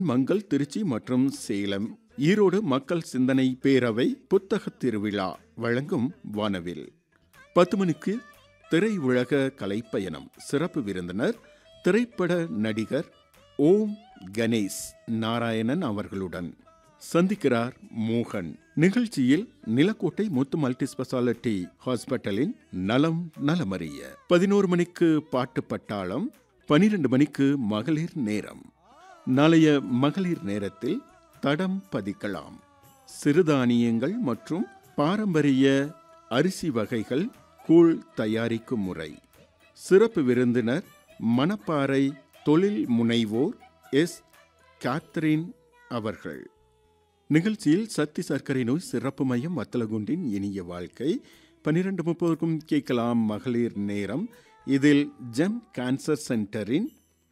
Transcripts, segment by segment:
மங்கள் திருச்சி மற்றும் சேலம் ஈரோடு மக்கள் சிந்தனை பேரவை புத்தக திருவிழா வழங்கும் வானவில் பத்து மணிக்கு திரை உலக கலைப்பயணம் சிறப்பு விருந்தினர் திரைப்பட நடிகர் ஓம் கணேஷ் நாராயணன் அவர்களுடன் சந்திக்கிறார் மோகன் நிகழ்ச்சியில் நிலக்கோட்டை முத்து மல்டி ஸ்பெஷாலிட்டி ஹாஸ்பிட்டலின் நலம் நலமறிய பதினோரு மணிக்கு பாட்டு பட்டாளம் பனிரெண்டு மணிக்கு மகளிர் நேரம் நாளைய மகளிர் நேரத்தில் தடம் பதிக்கலாம் சிறுதானியங்கள் மற்றும் பாரம்பரிய அரிசி வகைகள் கூழ் தயாரிக்கும் முறை சிறப்பு விருந்தினர் மணப்பாறை தொழில் முனைவோர் எஸ் கேத்ரின் அவர்கள் நிகழ்ச்சியில் சக்தி சர்க்கரை நோய் சிறப்பு மையம் வத்தலகுண்டின் இனிய வாழ்க்கை பன்னிரண்டு முப்பதுக்கும் கேட்கலாம் மகளிர் நேரம் இதில் ஜெம் கேன்சர் சென்டரின்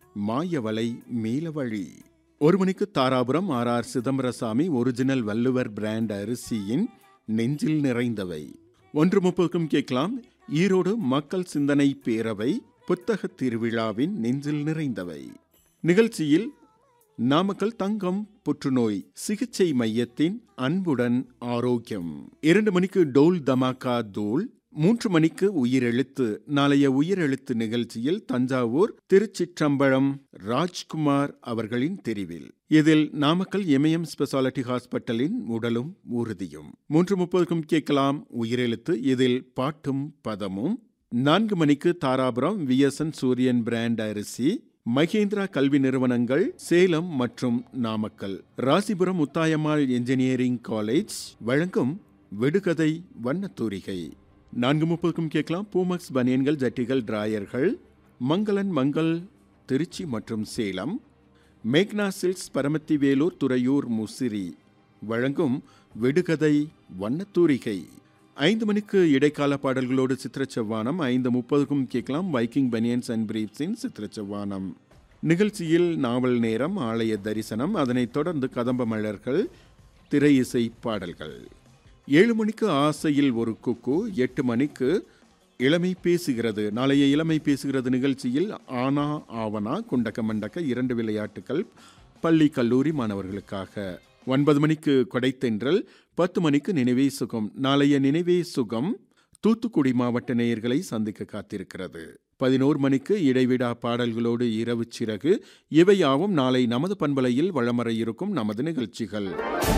மாயவலை மேலவழி ஒரு மணிக்கு Dharapuram R R Chidambarasamy original Valluvar brand அரிசியின் நெஞ்சில் நிறைந்தவை ஒன்று முப்பதுக்கும் கேட்கலாம் ஈரோடு மக்கள் சிந்தனை பேரவை புத்தக திருவிழாவின் நெஞ்சில் நிறைந்தவை நிகழ்ச்சியில் நாமக்கல் தங்கம் புற்றுநோய் சிகிச்சை மையத்தின் அன்புடன் ஆரோக்கியம் இரண்டு மணிக்கு டோல் தமாக்கா தூள் மூன்று மணிக்கு உயிரெழுத்து நாளைய உயிரெழுத்து நிகழ்ச்சியில் தஞ்சாவூர் திருச்சிற்றம்பலம் ராஜ்குமார் அவர்களின் தெரிவில் இதில் நாமக்கல் எம்ஏஎம் ஸ்பெஷாலிட்டி ஹாஸ்பிட்டலின் உடலும் உறுதியும் மூன்று முப்பதுக்கும் கேட்கலாம் உயிரெழுத்து இதில் பாட்டும் பதமும் நான்கு மணிக்கு தாராபுரம் விஎஸ்என் சூரியன் பிராண்ட் அரிசி மகேந்திரா கல்வி நிறுவனங்கள் சேலம் மற்றும் நாமக்கல் ராசிபுரம் முத்தாயம்மாள் என்ஜினியரிங் காலேஜ் வழங்கும் விடுகதை வண்ணத்தூரிகை நான்கு முப்பதுக்கும் கேட்கலாம் பூமக்ஸ் பனியன்கள் ஜட்டிகள் டிராயர்கள் மங்களன் மங்கள் திருச்சி மற்றும் சேலம் மேக்னா சில்க்ஸ் பரமத்தி வேலூர் துறையூர் முசிறி வழங்கும் விடுகதை வண்ணத்தூரிகை ஐந்து மணிக்கு இடைக்கால பாடல்களோடு சித்திரச்சவ்வானம் ஐந்து முப்பதுக்கும் கேட்கலாம் வைக்கிங் பனியன்ஸ் அண்ட் பிரீப்ஸின் சித்திரச்சவ்வானம் நிகழ்ச்சியில் நாவல் நேரம் ஆலய தரிசனம் அதனைத் தொடர்ந்து கதம்ப மலர்கள் திரை இசை பாடல்கள் ஏழு மணிக்கு ஆசையில் ஒரு குக்கு எட்டு மணிக்கு இளமை பேசுகிறது நாளைய இளமை பேசுகிறது நிகழ்ச்சியில் ஆனா ஆவனா குண்டக்க மண்டக்க இரண்டு விளையாட்டுகள் பள்ளி கல்லூரி மாணவர்களுக்காக ஒன்பது மணிக்கு கொடைத்தென்றல் பத்து மணிக்கு நினைவே சுகம் நாளைய நினைவே சுகம் தூத்துக்குடி மாவட்ட நேயர்களை சந்திக்க காத்திருக்கிறது பதினோரு மணிக்கு இடைவிடா பாடல்களோடு இரவு சிறகு இவையாவும் நாளை நமது பண்பலையில் வளமர இருக்கும் நமது நிகழ்ச்சிகள்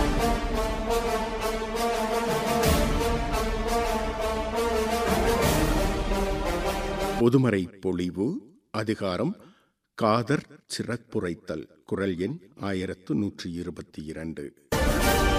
பொதுமறை பொழிவு அதிகாரம் காதர் சிறப்புரைத்தல் குரல் எண் ஆயிரத்து நூற்றி இருபத்தி இரண்டு